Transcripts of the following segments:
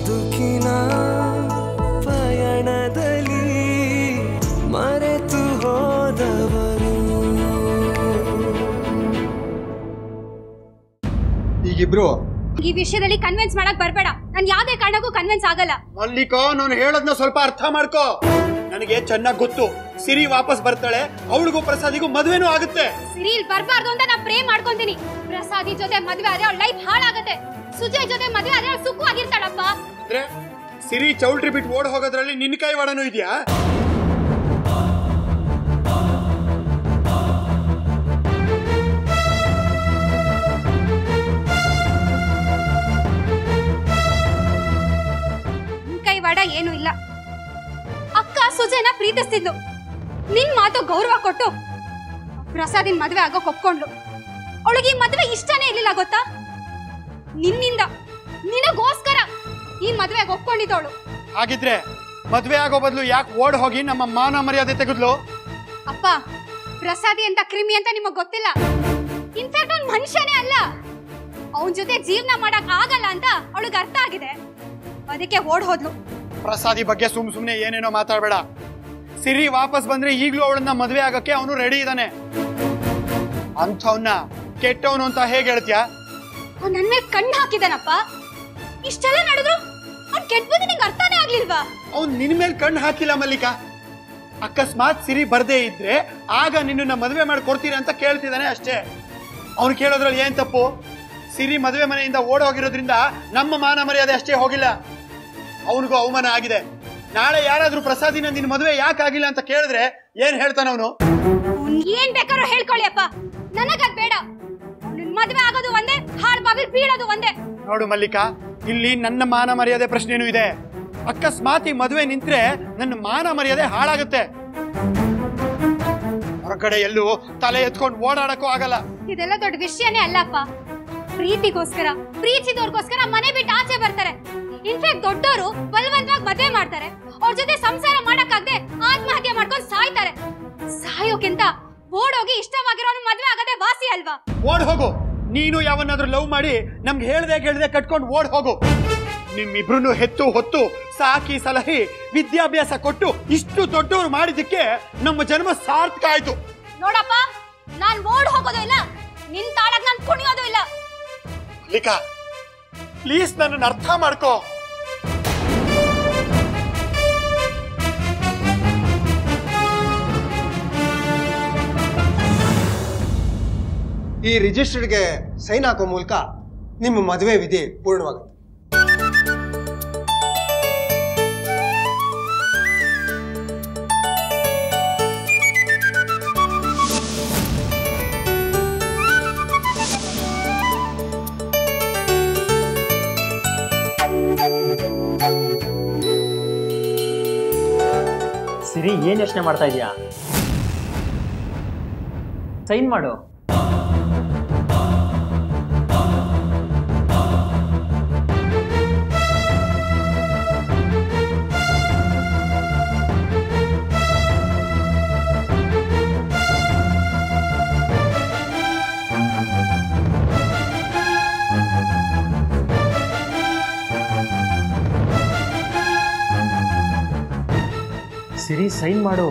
ಬದುಕಿನ ಪಯಣದಲ್ಲಿ ಮರೆತು ಹೋದವರು ಈಗಿಬ್ರು ಈ ವಿಷಯದಲ್ಲಿ ಕನ್ವಿನ್ಸ್ ಮಾಡಕ್ ಬರ್ಬೇಡ ನಾನು ಯಾವ್ದೇ ಕಾರಣಕ್ಕೂ ಕನ್ವಿನ್ಸ್ ಆಗಲ್ಲ ಮಲ್ಲಿಕೋ ನಾನು ಹೇಳದ್ನ ಸ್ವಲ್ಪ ಅರ್ಥ ಮಾಡ್ಕೋ ನನಗೆ ಚೆನ್ನಾಗಿ ಗೊತ್ತು ಸಿರಿ ವಾಪಸ್ ಬರ್ತಾಳೆ ಅವಳಿಗೂ ಪ್ರಸಾದಿಗೂ ಮದ್ವೆನೂ ಆಗುತ್ತೆ ಸಿರಿ ಇಲ್ಲಿ ಬರ್ಬಾರ್ದು ಅಂತ ನಾ ಪ್ರೇ ಮಾಡ್ಕೊಂತೀನಿ ಪ್ರಸಾದಿ ಜೊತೆ ಮದ್ವೆ ಆದ್ರೆ ಅವ್ಳ ಲೈಫ್ ಹಾಳಾಗತ್ತೆ ಸುಜಯ್ ಜೊತೆ ಮದ್ವೆ ಆದ್ರೆ ಅವ್ಳ್ ಸುಖವಾಗಿರ್ತಾಳಪ್ಪ ಅಂದ್ರೆ ಸಿರಿ ಚೌಲ್ಟ್ರಿ ಬಿಟ್ಟು ಓಡ್ ಹೋಗೋದ್ರಲ್ಲಿ ನಿನ್ನ ಕೈವಾಡನೂ ಇದೆಯಾ ನಿನ್ ಕೈವಾಡ ಏನು ಇಲ್ಲ ಅಕ್ಕ ಸುಜಯನ ಪ್ರೀತಿಸ್ತಿದ್ಲು ನಿನ್ ಮಾತು ಗೌರವ ಕೊಟ್ಟು ಪ್ರಸಾದಿನ್ ಮದ್ವೆ ಆಗೋಕ್ ಒಪ್ಕೊಂಡ್ಲು ಅವಳಿಗೆ ಈ ಮದ್ವೆ ಇಷ್ಟನೇ ಇರ್ಲಿಲ್ಲ ಗೊತ್ತಾ ನಿನ್ನಿಂದ ನಿನಗೋಸ್ಕರ ಈ ಮದ್ವೆಗೆ ಒಪ್ಕೊಂಡಿದ್ದವಳು ಹಾಗಿದ್ರೆ ಮದ್ವೆ ಆಗೋ ಬದಲು ಯಾಕೆ ಓಡ್ ಹೋಗಿ ನಮ್ಮ ಮಾನ ಮರ್ಯಾದೆ ತೆಗೆದ್ಲು ಅಪ್ಪ ಪ್ರಸಾದಿ ಅಂತ ಕ್ರಿಮಿ ಅಂತ ನಿಮಗ್ ಗೊತ್ತಿಲ್ಲ ಇನ್ಫ್ಯಾಕ್ಟ್ ಅವ್ನ್ ಮನುಷ್ಯನೇ ಅಲ್ಲ ಅವನ್ ಜೊತೆ ಜೀವನ ಮಾಡಕ್ ಆಗಲ್ಲ ಅಂತ ಅವಳಿಗೆ ಅರ್ಥ ಆಗಿದೆ ಅದಕ್ಕೆ ಓಡ್ ಹೋದ್ಲು ಪ್ರಸಾದಿ ಬಗ್ಗೆ ಸುಮ್ ಸುಮ್ನೆ ಏನೇನೋ ಮಾತಾಡ್ಬೇಡ ಸಿರಿ ವಾಪಸ್ ಬಂದ್ರೆ ಈಗ್ಲೂ ಅವಳನ್ನ ಮದ್ವೆ ಆಗಕ್ಕೆ ಅವನು ರೆಡಿ ಇದ್ದಾನೆ ಅಂಥವ್ನ ಕೆಟ್ಟವನು ಅಂತ ಹೇಗೆ ಹೇಳ್ತೀಯಾ ಅವ್ನ್ ನನ್ ಮೇಲೆ ಕಣ್ಣು ಹಾಕಿದಾನಪ್ಪ ಇಷ್ಟೆಲ್ಲ ನಡೆದ್ರು ಅವ್ನ್ ಕೆಟ್ಟ ಬುದ್ಧಿ ನಿಂಗೆ ಅರ್ಥನೇ ಆಗ್ಲಿಲ್ವಾ ಅವ್ನ್ ನಿನ್ ಮೇಲೆ ಕಣ್ಣು ಹಾಕಿಲ್ಲ ಮಲ್ಲಿಕಾ ಅಕಸ್ಮಾತ್ ಸಿರಿ ಬರ್ದೇ ಇದ್ರೆ ಆಗ ನಿನ್ನನ್ನ ಮದುವೆ ಮಾಡಿ ಕೊಡ್ತೀರಿ ಅಂತ ಕೇಳ್ತಿದ್ದಾನೆ ಅಷ್ಟೇ ಅವ್ನು ಕೇಳೋದ್ರಲ್ಲಿ ಏನ್ ತಪ್ಪು ಸಿರಿ ಮದುವೆ ಮನೆಯಿಂದ ಓಡ್ ಹೋಗಿರೋದ್ರಿಂದ ನಮ್ಮ ಮಾನ ಮರ್ಯಾದೆ ಅಷ್ಟೇ ಹೋಗಿಲ್ಲ ಅವನಿಗೂ ಅವಮಾನ ಆಗಿದೆ ನಾಳೆ ಯಾರಾದ್ರೂ ಪ್ರಸಾದಿನ ನಿನ್ ಮದುವೆ ಯಾಕೆ ಆಗಿಲ್ಲ ಅಂತ ಕೇಳಿದ್ರೆ ಏನ್ ಹೇಳ್ತಾನ ಅವನು ಅವ್ನ್ ಏನ್ ಬೇಕಾದ್ರೂ ಹೇಳ್ಕೊಳ್ಳಿ ಅಪ್ಪ ನನಗದ್ ಬೇಡ ನಿನ್ ಮದ್ವೆ ಆಗೋದು ಒಂದೇ ಹಾಡ್ ಬಾವಿಲ್ ಬೀಳೋದು ಒಂದೇ ನೋಡು ಮಲ್ಲಿಕಾ ಇಲ್ಲಿ ನನ್ನ ಮಾನ ಮರ್ಯಾದೆ ಪ್ರಶ್ನೆನೂ ಇದೆ ಅಕಸ್ಮಾತ್ ಈ ಮದುವೆ ನಿಂತ್ರೆ ನನ್ನ ಮಾನ ಮರ್ಯಾದೆ ಹಾಳಾಗುತ್ತೆ ಹೊರಗಡೆ ಎಲ್ಲೂ ತಲೆ ಎತ್ಕೊಂಡು ಓಡಾಡಕ್ಕೂ ಆಗಲ್ಲ ಇದೆಲ್ಲ ದೊಡ್ಡ ವಿಷಯನೇ ಅಲ್ಲಪ್ಪ ಪ್ರೀತಿಗೋಸ್ಕರ ಪ್ರೀತಿದವ್ರಿಗೋಸ್ಕರ ಮನೆ ಬಿಟ್ಟು ಆಚೆ ಬರ್ತಾರೆ ಇನ್ಫ್ಯಾಕ್ಟ್ ದೊಡ್ಡವರು ಬಲವಂತವಾಗಿ ಮದುವೆ ಮಾಡ್ತಾರೆ ಅವ್ರ ಜೊತೆ ಸಂಸಾರ ಮಾಡಕ್ಕಾಗದೆ ಆತ್ಮಹತ್ಯೆ ಮಾಡ್ಕೊಂಡು ಸಾಯ್ತಾರೆ ಸಾಯೋಕ್ಕಿಂತ ಓಡೋಗಿ ಇಷ್ಟವಾಗಿರೋನು ಮದ್ವೆ ಆಗದೆ ವಾಸಿ ಅಲ್ವಾ ಓಡ್ ಹೋಗು ನೀನು ಯಾವನ್ನಾದ್ರೂ ಲವ್ ಮಾಡಿ ನಮ್ಗೆ ಹೇಳ್ದೆ ಕೇಳ್ದೆ ಕಟ್ಕೊಂಡು ಓಡ್ ಹೋಗು ನಿಮ್ಮಿಬ್ರು ಹೆತ್ತು ಹೊತ್ತು ಸಾಕಿ ಸಲಹೆ ವಿದ್ಯಾಭ್ಯಾಸ ಕೊಟ್ಟು ಇಷ್ಟು ದೊಡ್ಡವರು ಮಾಡಿದ್ದಕ್ಕೆ ನಮ್ಮ ಜನ್ಮ ಸಾರ್ಥಕ ಆಯ್ತು ನೋಡಪ್ಪ ನಾನ್ ಓಡ್ ಹೋಗೋದು ಇಲ್ಲ ನಿನ್ ತಾಳಕ್ ನಾನ್ ಕುಣಿಯೋದು ಇಲ್ಲ ಲಿಖಾ ಪ್ಲೀಸ್ ನನ್ನನ್ನು ಅರ್ಥ ಮಾಡ್ಕೋ ಈ ರಿಜಿಸ್ಟರ್ಡ್ಗೆ ಸೈನ್ ಹಾಕೋ ಮೂಲಕ ನಿಮ್ಮ ಮದುವೆ ವಿಧಿ ಪೂರ್ಣವಾಗುತ್ತೆ ಸಿರಿ ಏನ್ ಯೋಚನೆ ಮಾಡ್ತಾ ಇದೀಯಾ ಸೈನ್ ಮಾಡು ಸಿರಿ ಸೈನ್ ಮಾಡು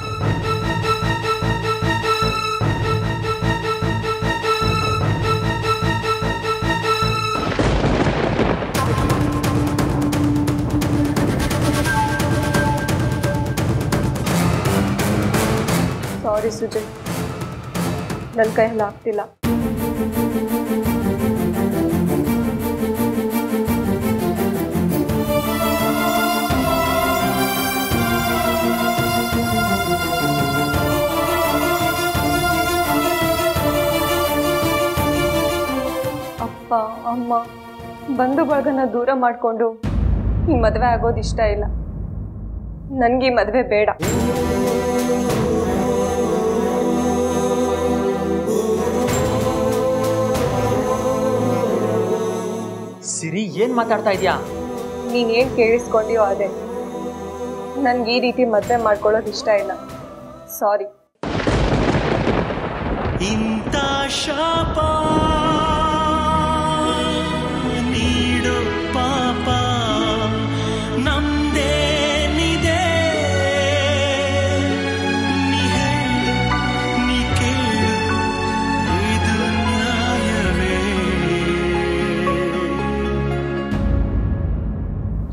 ಸಾರಿ ಸುಜಯ್ ನನ್ನ ಕೈಯಲ್ಲಿ ಆಗ್ತಿಲ್ಲ ಅಪ್ಪ ಅಮ್ಮ ಬಂಧು ಬಳಗನ ದೂರ ಮಾಡಿಕೊಂಡು ಈ ಮದುವೆ ಆಗೋದು ಇಷ್ಟ ಇಲ್ಲ ನನಗೆ ಈ ಮದುವೆ ಬೇಡ ಸಿರಿ ಏನ್ ಮಾತಾಡ್ತಾ ಇದೀಯಾ ನೀನೇನು ಕೇಳಿಸ್ಕೊಂಡಿಯೋ ಅದೇ ನನಗೆ ಈ ರೀತಿ ಮದುವೆ ಮಾಡ್ಕೊಳ್ಳೋದು ಇಷ್ಟ ಇಲ್ಲ ಸಾರಿ ಇಂಥ ಶಾಪ ನೀಡೋ ಪಾಪ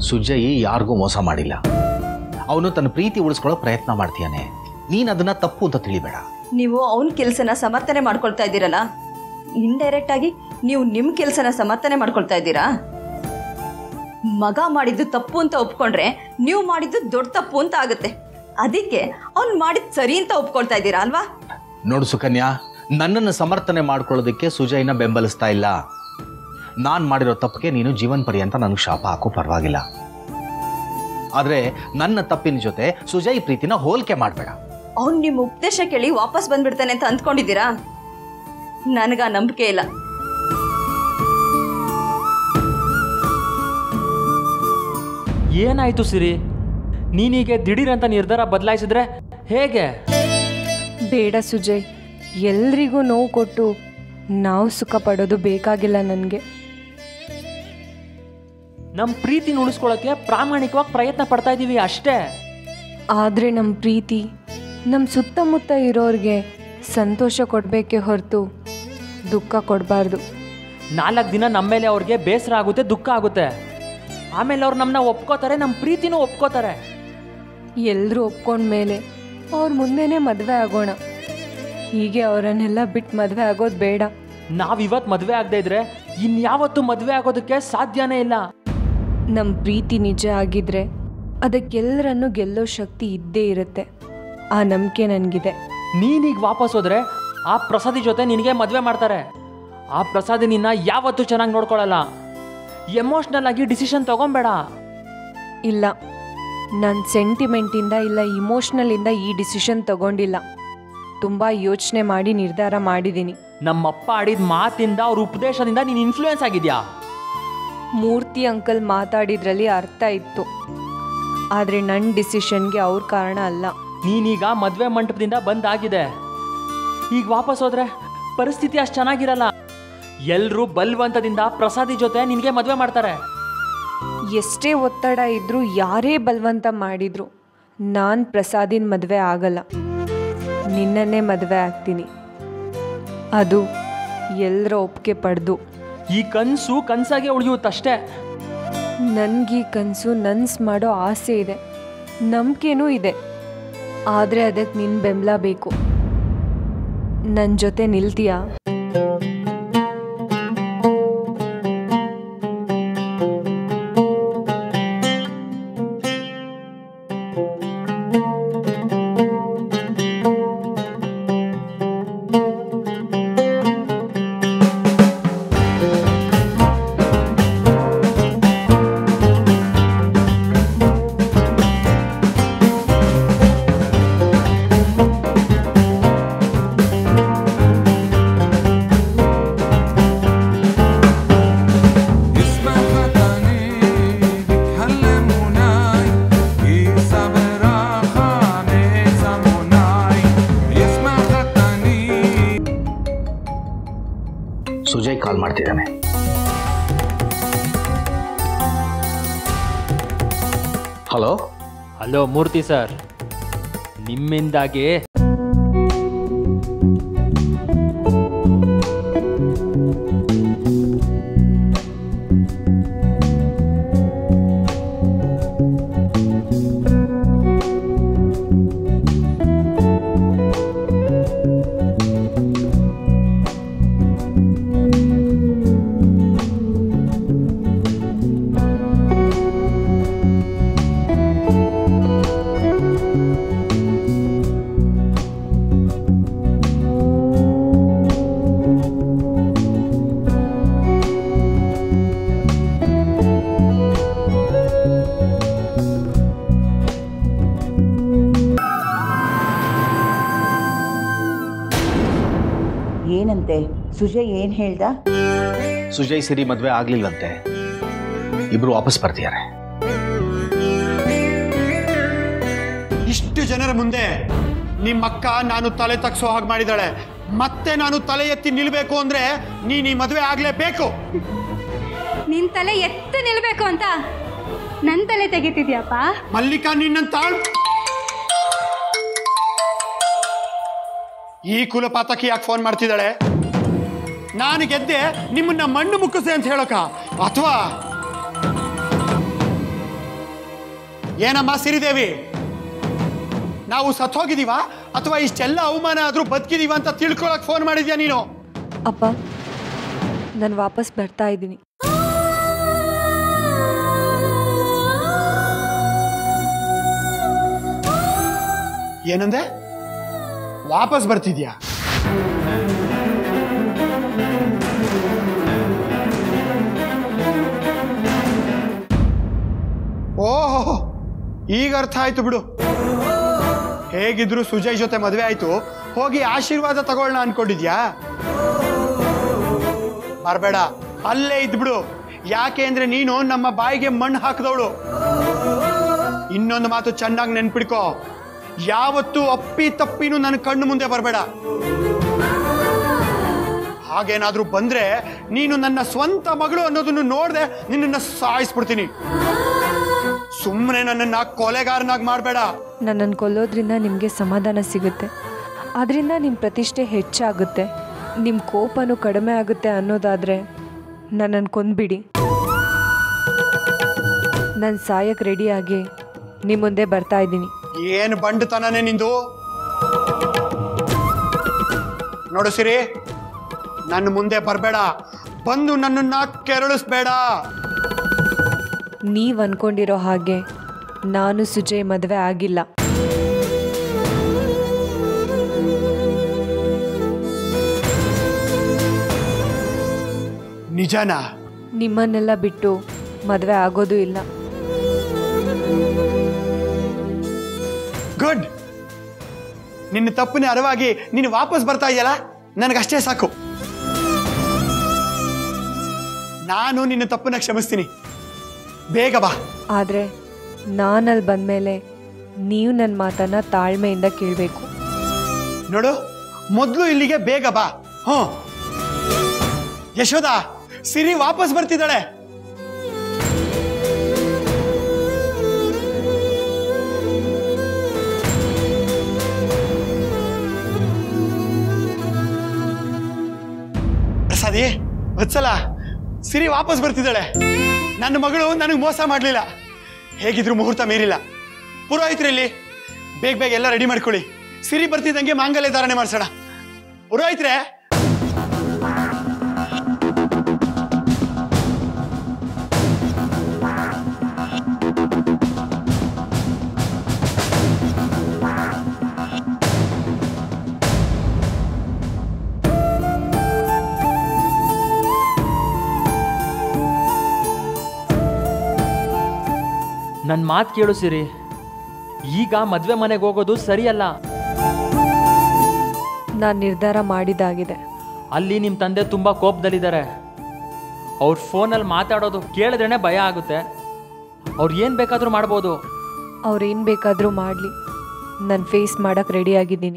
ಸುಜಯ್ ಯಾರಿಗೂ ಮೋಸ ಮಾಡಿಲ್ಲ ಅವನು ತನ್ನ ಪ್ರೀತಿ ಉಳಿಸ್ಕೊಳ್ಳೋ ಪ್ರಯತ್ನ ಮಾಡ್ತೀಯಾನೆ ನೀನು ಅದನ್ನ ತಪ್ಪು ಅಂತ ತಿಳಿಬೇಡ ನೀವು ಅವನ ಕೆಲಸನ ಸಮರ್ಥನೆ ಮಾಡ್ಕೊಳ್ತಾ ಇದ್ದೀರಲ್ಲ ಇಂಡೈರೆಕ್ಟ್ ಆಗಿ ನೀವು ನಿಮ್ಮ ಕೆಲಸನ ಸಮರ್ಥನೆ ಮಾಡ್ಕೊಳ್ತಾ ಇದ್ದೀರಾ ಮಗ ಮಾಡಿದ್ದು ತಪ್ಪು ಅಂತ ಒಪ್ಕೊಂಡ್ರೆ ನೀವು ಮಾಡಿದ್ದು ದೊಡ್ಡ ತಪ್ಪು ಅಂತ ಆಗುತ್ತೆ ಅದಕ್ಕೆ ಅವ್ನು ಮಾಡಿದ್ ಸರಿ ಅಂತ ಒಪ್ಕೊಳ್ತಾ ಇದ್ದೀರಾ ಅಲ್ವಾ ನೋಡು ಸುಕನ್ಯಾ ನನ್ನನ್ನು ಸಮರ್ಥನೆ ಮಾಡ್ಕೊಳ್ಳೋದಕ್ಕೆ ಸುಜಯ್ನ ಬೆಂಬಲಿಸ್ತಾ ಇಲ್ಲ ನಾನು ಮಾಡಿರೋ ತಪ್ಪಿಗೆ ನೀನು ಜೀವನ ಪರ್ಯಂತ ನನಗೆ ಶಾಪ ಹಾಕೋ ಪರವಾಗಿಲ್ಲ ಆದರೆ ನನ್ನ ತಪ್ಪಿನ ಜೊತೆ ಸುಜಯ್ ಪ್ರೀತಿನ ಹೋಲಿಕೆ ಮಾಡಬೇಡ ಅವ್ನು ನಿಮ್ಮ ಉಪದೇಶ ಕೇಳಿ ವಾಪಸ್ ಬಂದ್ಬಿಡ್ತಾನೆ ಅಂತ ಅಂದ್ಕೊಂಡಿದ್ದೀರಾ ನನಗ ನಂಬಿಕೆ ಇಲ್ಲ ಏನಾಯ್ತು ಸಿರಿ ನೀನೀಗೆ ದಿಢೀರಂತ ನಿರ್ಧಾರ ಬದಲಾಯಿಸಿದ್ರೆ ಹೇಗೆ ಬೇಡ ಸುಜಯ್ ಎಲ್ರಿಗೂ ನೋವು ಕೊಟ್ಟು ನಾವು ಸುಖ ಪಡೋದು ಬೇಕಾಗಿಲ್ಲ ನನಗೆ ನಮ್ಮ ಪ್ರೀತಿನ ಉಳಿಸ್ಕೊಳ್ಳೋಕೆ ಪ್ರಾಮಾಣಿಕವಾಗಿ ಪ್ರಯತ್ನ ಪಡ್ತಾ ಇದ್ದೀವಿ ಅಷ್ಟೇ ಆದರೆ ನಮ್ಮ ಪ್ರೀತಿ ನಮ್ಮ ಸುತ್ತಮುತ್ತ ಇರೋರಿಗೆ ಸಂತೋಷ ಕೊಡಬೇಕೇ ಹೊರತು ದುಃಖ ಕೊಡಬಾರ್ದು ನಾಲ್ಕು ದಿನ ನಮ್ಮ ಮೇಲೆ ಅವ್ರಿಗೆ ಬೇಸರ ಆಗುತ್ತೆ ದುಃಖ ಆಗುತ್ತೆ ಆಮೇಲೆ ಅವ್ರು ನಮ್ಮನ್ನ ಒಪ್ಕೋತಾರೆ ನಮ್ಮ ಪ್ರೀತಿನೂ ಒಪ್ಕೋತಾರೆ ಎಲ್ಲರೂ ಒಪ್ಕೊಂಡ್ಮೇಲೆ ಅವ್ರ ಮುಂದೆನೇ ಮದುವೆ ಆಗೋಣ ಹೀಗೆ ಅವರನ್ನೆಲ್ಲ ಬಿಟ್ಟು ಮದುವೆ ಆಗೋದು ಬೇಡ ನಾವು ಇವತ್ತು ಮದುವೆ ಆಗದೆ ಇದ್ರೆ ಇನ್ಯಾವತ್ತೂ ಮದುವೆ ಆಗೋದಕ್ಕೆ ಸಾಧ್ಯನೇ ಇಲ್ಲ ನಮ್ಮ ಪ್ರೀತಿ ನಿಜ ಆಗಿದ್ರೆ ಅದಕ್ಕೆಲ್ಲರನ್ನು ಗೆಲ್ಲೋ ಶಕ್ತಿ ಇದ್ದೇ ಇರುತ್ತೆ ಆ ನಂಬಿಕೆ ನನಗಿದೆ ನೀನೀಗ ವಾಪಸ್ ಹೋದ್ರೆ ಆ ಪ್ರಸಾದಿ ಜೊತೆ ನಿನಗೆ ಮದುವೆ ಮಾಡ್ತಾರೆ ಆ ಪ್ರಸಾದಿ ನಿನ್ನ ಯಾವತ್ತೂ ಚೆನ್ನಾಗಿ ನೋಡ್ಕೊಳ್ಳಲ್ಲ ಎಮೋಷ್ನಲ್ ಆಗಿ ಡಿಸಿಷನ್ ತಗೊಂಬೇಡ ಇಲ್ಲ ನಾನು ಸೆಂಟಿಮೆಂಟಿಂದ ಇಲ್ಲ ಇಮೋಷ್ನಲಿಂದ ಈ ಡಿಸಿಷನ್ ತಗೊಂಡಿಲ್ಲ ತುಂಬ ಯೋಚನೆ ಮಾಡಿ ನಿರ್ಧಾರ ಮಾಡಿದ್ದೀನಿ ನಮ್ಮಪ್ಪ ಆಡಿದ ಮಾತಿಂದ ಅವ್ರ ಉಪದೇಶದಿಂದ ನೀನು ಇನ್ಫ್ಲೂಯೆನ್ಸ್ ಆಗಿದ್ಯಾ ಮೂರ್ತಿ ಅಂಕಲ್ ಮಾತಾಡಿದ್ರಲ್ಲಿ ಅರ್ಥ ಇತ್ತು ಆದರೆ ನನ್ನ ಡಿಸಿಷನ್ಗೆ ಅವ್ರ ಕಾರಣ ಅಲ್ಲ ನೀನೀಗ ಮದುವೆ ಮಂಟಪದಿಂದ ಬಂದಾಗಿದೆ ಈಗ ವಾಪಸ್ ಹೋದ್ರೆ ಪರಿಸ್ಥಿತಿ ಅಷ್ಟು ಚೆನ್ನಾಗಿರಲ್ಲ ಎಲ್ರೂ ಬಲ್ವಂತದಿಂದ ಪ್ರಸಾದಿ ಜೊತೆ ನಿನಗೆ ಮದುವೆ ಮಾಡ್ತಾರೆ ಎಷ್ಟೇ ಒತ್ತಡ ಇದ್ರೂ ಯಾರೇ ಬಲವಂತ ಮಾಡಿದ್ರು ನಾನು ಪ್ರಸಾದಿನ ಮದುವೆ ಆಗಲ್ಲ ನಿನ್ನನ್ನೇ ಮದುವೆ ಆಗ್ತೀನಿ ಅದು ಎಲ್ಲರ ಒಪ್ಪಿಗೆ ಪಡೆದು ಈ ಕನಸು ಕನಸಾಗೆ ಉಳಿಯುತ್ತಷ್ಟೇ ನನಗೆ ಕನಸು ನನ್ಸ್ ಮಾಡೋ ಆಸೆ ಇದೆ ನಂಬಿಕೆನೂ ಇದೆ ಆದರೆ ಅದಕ್ಕೆ ನಿನ್ನ ಬೆಂಬಲ ಬೇಕು ನನ್ನ ಜೊತೆ ನಿಲ್ತೀಯಾ اسمع خطاني بتكلم وناي يصبر خاني زموناي اسمع خطاني ಸುಜಯ್ ಕಾಲ್ ಮಾಡ್ತಿದ್ದಾನೆ ಹಲೋ ಹಲೋ ಮೂರ್ತಿ ಸರ್ ನಿಮ್ಮಿಂದಾಗಿ ಏನಂತೆ ಸುಜಯ್ ಏನ್ ಹೇಳ್ದ ಸುಜಯ್ ಸಿರಿ ಮದುವೆ ಆಗ್ಲಿಲ್ವಂತೆ ಇಬ್ರು ವಾಪಸ್ ಬರ್ತಿದ್ದಾರೆ ಇಷ್ಟು ಜನರ ಮುಂದೆ ನಿಮ್ಮಕ್ಕ ನಾನು ತಲೆ ತಗ್ಸೋ ಹಾಗೆ ಮಾಡಿದಾಳೆ ಮತ್ತೆ ನಾನು ತಲೆ ಎತ್ತಿ ನಿಲ್ಬೇಕು ಅಂದ್ರೆ ನೀನ್ ಈ ಮದುವೆ ಆಗ್ಲೇಬೇಕು ನಿನ್ ತಲೆ ಎತ್ತು ನಿಲ್ಬೇಕು ಅಂತ ನನ್ ತಲೆ ತೆಗಿತಿದ್ಯಪ್ಪ ಮಲ್ಲಿಕಾ ನಿನ್ನ ತಾಳ್ ಈ ಕುಲಪಾತಕಿ ಯಾಕೆ ಫೋನ್ ಮಾಡ್ತಿದ್ದಾಳೆ ನಾನು ಗೆದ್ದೆ ನಿಮ್ಮನ್ನ ಮಣ್ಣು ಮುಕ್ಕಿಸೆ ಅಂತ ಹೇಳಕ ಅಥವಾ ಏನಮ್ಮ ಸಿರಿದೇವಿ ನಾವು ಸತ್ತೋಗಿದೀವಾ ಅಥವಾ ಇಷ್ಟೆಲ್ಲ ಅವಮಾನ ಆದ್ರೂ ಬದುಕಿದೀವ ಅಂತ ತಿಳ್ಕೊಳಕ್ ಫೋನ್ ಮಾಡಿದ್ಯಾ ನೀನು ಅಪ್ಪ ನಾನು ವಾಪಸ್ ಬರ್ತಾ ಇದ್ದೀನಿ ಏನಂದೆ ವಾಪಸ್ ಬರ್ತಿದ್ಯಾ ಓಹೋ ಈಗ ಅರ್ಥ ಆಯ್ತು ಬಿಡು ಹೇಗಿದ್ರು ಸುಜಯ್ ಜೊತೆ ಮದುವೆ ಆಯ್ತು ಹೋಗಿ ಆಶೀರ್ವಾದ ತಗೊಳ್ಳೋಣ ಅನ್ಕೊಂಡಿದ್ಯಾ ಬರಬೇಡ ಅಲ್ಲೇ ಇದ್ಬಿಡು ಯಾಕೆ ಅಂದ್ರೆ ನೀನು ನಮ್ಮ ಬಾಯಿಗೆ ಮಣ್ಣು ಹಾಕಿದವಳು ಇನ್ನೊಂದು ಮಾತು ಚೆನ್ನಾಗಿ ನೆನ್ಪಿಡ್ಕೋ ಯಾವತ್ತೂ ಅಪ್ಪಿ ತಪ್ಪಿನೂ ನನ್ನ ಕಣ್ಣು ಮುಂದೆ ಬರಬೇಡ ಹಾಗೇನಾದ್ರೂ ಬಂದ್ರೆ ನೀನು ನನ್ನ ಸ್ವಂತ ಮಗಳು ಅನ್ನೋದನ್ನು ನೋಡ್ದೆ ನಿನ್ನನ್ನ ಸಾಯಿಸ್ಬಿಡ್ತೀನಿ ಸುಮ್ಮನೆ ನನ್ನನ್ನ ಕೊಲೆಗಾರನಾಗಿ ಮಾಡಬೇಡ ನನ್ನನ್ನು ಕೊಲ್ಲೋದ್ರಿಂದ ನಿಮಗೆ ಸಮಾಧಾನ ಸಿಗುತ್ತೆ ಅದರಿಂದ ನಿಮ್ಮ ಪ್ರತಿಷ್ಠೆ ಹೆಚ್ಚಾಗುತ್ತೆ ನಿಮ್ಮ ಕೋಪನೂ ಕಡಿಮೆ ಆಗುತ್ತೆ ಅನ್ನೋದಾದರೆ ನನ್ನನ್ನು ಕೊಂದ್ಬಿಡಿ ನಾನು ಸಾಯಕ್ಕೆ ರೆಡಿಯಾಗಿ ನಿಮ್ಮ ಮುಂದೆ ಬರ್ತಾ ಇದ್ದೀನಿ ಏನು ಬಂಡತನನೇ ನಿಂದು ನೋಡು ಸಿರಿ ನನ್ನ ಮುಂದೆ ಬರಬೇಡ ಬಂದು ನನ್ನನ್ನ ಕೆರಳಿಸ್ಬೇಡ ನೀವು ಅಂದ್ಕೊಂಡಿರೋ ಹಾಗೆ ನಾನು ಸುಜಯ್ ಮದುವೆ ಆಗಿಲ್ಲ ನಿಜನಾ ನಿಮ್ಮನ್ನೆಲ್ಲ ಬಿಟ್ಟು ಮದುವೆ ಆಗೋದು ಇಲ್ಲ ಗುಡ್ ನಿನ್ನ ತಪ್ಪನೇ ಅರಿವಾಗಿ ನೀನು ವಾಪಸ್ ಬರ್ತಾ ಇದೆಯಲ್ಲ ನನಗಷ್ಟೇ ಸಾಕು ನಾನು ನಿನ್ನ ತಪ್ಪನ್ನ ಕ್ಷಮಿಸ್ತೀನಿ ಬೇಗ ಬಾ ಆದರೆ ನಾನಲ್ಲಿ ಬಂದಮೇಲೆ ನೀವು ನನ್ನ ಮಾತನ್ನು ತಾಳ್ಮೆಯಿಂದ ಕೇಳಬೇಕು ನೋಡು ಮೊದಲು ಇಲ್ಲಿಗೆ ಬೇಗ ಬಾ ಹ್ಞೂ ಯಶೋದ ಸಿರಿ ವಾಪಸ್ ಬರ್ತಿದ್ದಾಳೆ ಪ್ರಸಾದಿ ವತ್ಸಲ ಸಿರಿ ವಾಪಸ್ ಬರ್ತಿದ್ದಾಳೆ ನನ್ನ ಮಗಳು ನನಗೆ ಮೋಸ ಮಾಡಲಿಲ್ಲ ಹೇಗಿದ್ರು ಮುಹೂರ್ತ ಮೀರಿಲ್ಲ ಪುರೋಹಿತರಲ್ಲಿ ಬೇಗ ಬೇಗ ಎಲ್ಲ ರೆಡಿ ಮಾಡ್ಕೊಳ್ಳಿ ಸಿರಿ ಬರ್ತಿದ್ದಂಗೆ ಮಾಂಗಲ್ಯ ಧಾರಣೆ ಮಾಡ್ಸೋಣ ಪುರೋಹಿತ್ರೆ ನನ್ನ ಮಾತು ಕೇಳು ಸಿರಿ ಈಗ ಮದುವೆ ಮನೆಗೆ ಹೋಗೋದು ಸರಿಯಲ್ಲ ನಾನು ನಿರ್ಧಾರ ಮಾಡಿದಾಗಿದೆ ಅಲ್ಲಿ ನಿಮ್ಮ ತಂದೆ ತುಂಬ ಕೋಪದಲ್ಲಿದ್ದಾರೆ ಅವ್ರ ಫೋನಲ್ಲಿ ಮಾತಾಡೋದು ಕೇಳಿದ್ರೇ ಭಯ ಆಗುತ್ತೆ ಅವ್ರು ಏನು ಬೇಕಾದರೂ ಮಾಡ್ಬೋದು ಅವ್ರೇನು ಬೇಕಾದರೂ ಮಾಡಲಿ ನಾನು ಫೇಸ್ ಮಾಡೋಕ್ಕೆ ರೆಡಿಯಾಗಿದ್ದೀನಿ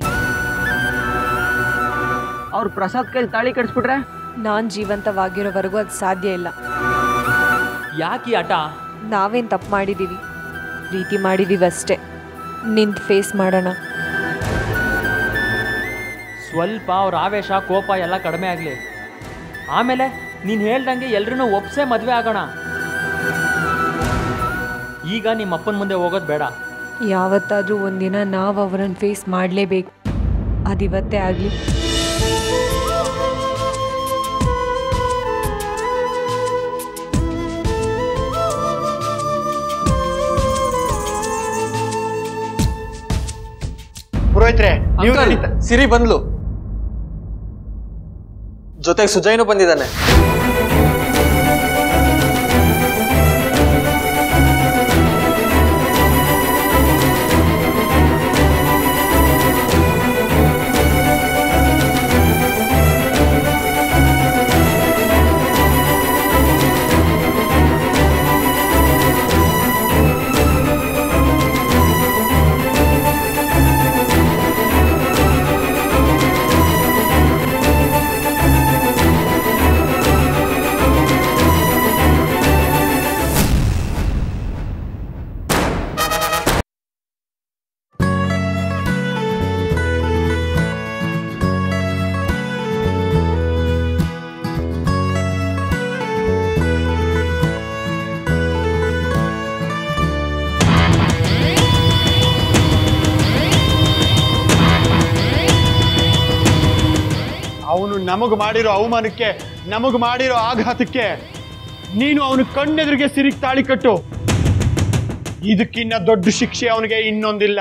ಅವ್ರು ಪ್ರಸಾದ್ ಕೈಲಿ ತಾಳಿ ಕಟ್ಸ್ಬಿಟ್ರೆ ನಾನು ಜೀವಂತವಾಗಿರೋವರೆಗೂ ಅದು ಸಾಧ್ಯ ಇಲ್ಲ ಯಾಕೆ ಈ ಹಠ ನಾವೇನು ತಪ್ಪು ಮಾಡಿದ್ದೀವಿ ಪ್ರೀತಿ ಮಾಡಿದ್ದೀವಿ ಅಷ್ಟೇ ನಿಂತು ಫೇಸ್ ಮಾಡೋಣ ಸ್ವಲ್ಪ ಅವ್ರ ಆವೇಶ ಕೋಪ ಎಲ್ಲ ಕಡಿಮೆ ಆಗಲಿ ಆಮೇಲೆ ನೀನು ಹೇಳ್ದಂಗೆ ಎಲ್ರೂ ಒಪ್ಸೇ ಮದುವೆ ಆಗೋಣ ಈಗ ನಿಮ್ಮ ಅಪ್ಪನ ಮುಂದೆ ಹೋಗೋದು ಬೇಡ ಯಾವತ್ತಾದರೂ ಒಂದಿನ ನಾವು ಅವರನ್ನು ಫೇಸ್ ಮಾಡಲೇಬೇಕು ಅದಿವತ್ತೇ ಆಗಲಿ ಪುರೋಹಿತ್ರೆ ನೀವು ಅಂಕಲ್, ನಡೀತಾ- ಸಿರಿ ಬಂದ್ಲು ಜೊತೆಗೆ ಸುಜಯ್ನು ಬಂದಿದ್ದಾನೆ ನಮಗ್ ಮಾಡಿರೋ ಅವಮಾನಕ್ಕೆ ನಮಗ್ ಮಾಡಿರೋ ಆಘಾತಕ್ಕೆ ನೀನು ಅವನ ಕಣ್ಣೆದುರಿಗೆ ಸಿರಿಗ್ ತಾಳಿ ಕಟ್ಟು ಇದಕ್ಕಿನ್ನ ದೊಡ್ಡ ಶಿಕ್ಷೆ ಅವನಿಗೆ ಇನ್ನೊಂದಿಲ್ಲ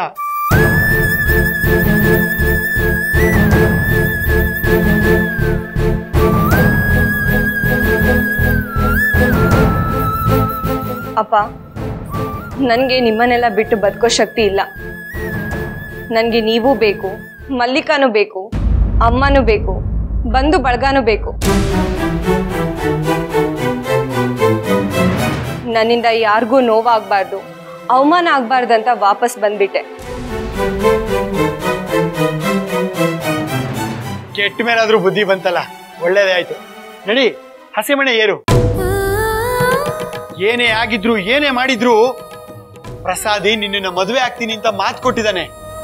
ಅಪ್ಪ ನನಗೆ ನಿಮ್ಮನ್ನೆಲ್ಲ ಬಿಟ್ಟು ಬದುಕೋ ಶಕ್ತಿ ಇಲ್ಲ ನನಗೆ ನೀವು ಬೇಕು ಮಲ್ಲಿಕಾನು ಬೇಕು ಅಮ್ಮನೂ ಬೇಕು ಬಂಧು ಬಳಗಾನೂ ಬೇಕು ನನ್ನಿಂದ ಯಾರಿಗೂ ನೋವಾಗಬಾರ್ದು ಅವಮಾನ ಆಗಬಾರ್ದಂತ ವಾಪಸ್ ಬಂದ್ಬಿಟ್ಟೆ ಕೆಟ್ಟ ಮೇಲಾದ್ರೂ ಬುದ್ಧಿ ಬಂತಲ್ಲ ಒಳ್ಳೇದೇ ಆಯ್ತು ನಡಿ ಹಸಿಮಣೆ ಏರು ಏನೇ ಆಗಿದ್ರು ಏನೇ ಮಾಡಿದ್ರು ಪ್ರಸಾದಿ ನಿನ್ನನ್ನ ಮದುವೆ ಆಗ್ತೀನಿ ಅಂತ ಮಾತು ಕೊಟ್ಟಿದ್ದಾನೆ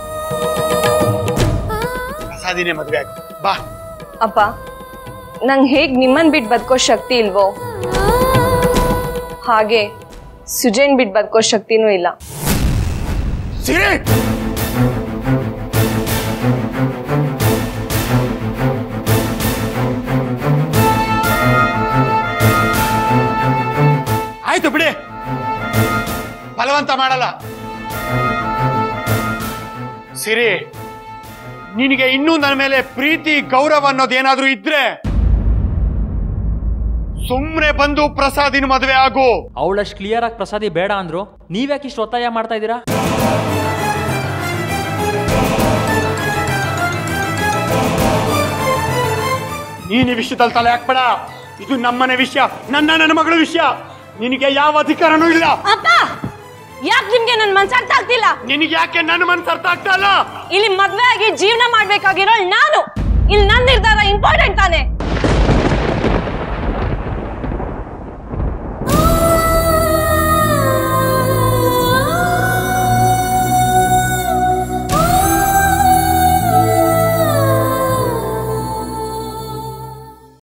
ಪ್ರಸಾದಿನೇ ಮದುವೆ ಆಗ ಬಾ ಅಪ್ಪ ನಂಗೆ ಹೇಗೆ ನಿಮ್ಮನ್ ಬಿಟ್ಟು ಬದುಕೋ ಶಕ್ತಿ ಇಲ್ವೋ ಹಾಗೆ ಸುಜೇನ್ ಬಿಟ್ಟು ಬದುಕೋ ಶಕ್ತಿನೂ ಇಲ್ಲ ಸಿರಿ ಆಯ್ತು ಬಿಡಿ ಬಲವಂತ ಮಾಡಲ್ಲ ಸಿರಿ ನಿನಗೆ ಇನ್ನೂ ನನ್ನ ಮೇಲೆ ಪ್ರೀತಿ ಗೌರವ ಅನ್ನೋದೇನಾದ್ರೂ ಇದ್ರೆ ಸುಮ್ನೆ ಬಂದು ಪ್ರಸಾದಿನ ಮದುವೆ ಆಗು ಅವಳಷ್ಟು ಕ್ಲಿಯರ್ ಆಗಿ ಪ್ರಸಾದಿ ಬೇಡ ಅಂದ್ರು ನೀವ್ಯಾಕೆ ಇಷ್ಟು ಒತ್ತಾಯ ಮಾಡ್ತಾ ಇದ್ದೀರಾ ನೀನ್ ಈ ವಿಷಯದಲ್ಲಿ ತಲೆ ಹಾಕ್ಬೇಡ ಇದು ನಮ್ಮನೆ ವಿಷಯ ನನ್ನ ನನ್ನ ಮಗಳ ವಿಷಯ ನಿನಗೆ ಯಾವ ಅಧಿಕಾರನೂ ಇಲ್ಲ ಅಪ್ಪ ಯಾಕೆ ನಿಮ್ಗೆ ನನ್ ಮನ್ಸ ಅರ್ಥ ಆಗ್ತಿಲ್ಲ ನಿನಗೆ ಯಾಕೆ ನನ್ನ ಮನಸ್ಸು ಅರ್ಥ ಆಗ್ತಾ ಇಲ್ಲ ಇಲ್ಲಿ ಮದ್ವೆ ಆಗಿ ಜೀವನ ಮಾಡ್ಬೇಕಾಗಿರೋ ನಾನು ಇಲ್ಲಿ ನನ್ನ ನಿರ್ಧಾರ ಇಂಪಾರ್ಟೆಂಟ್ ತಾನೆ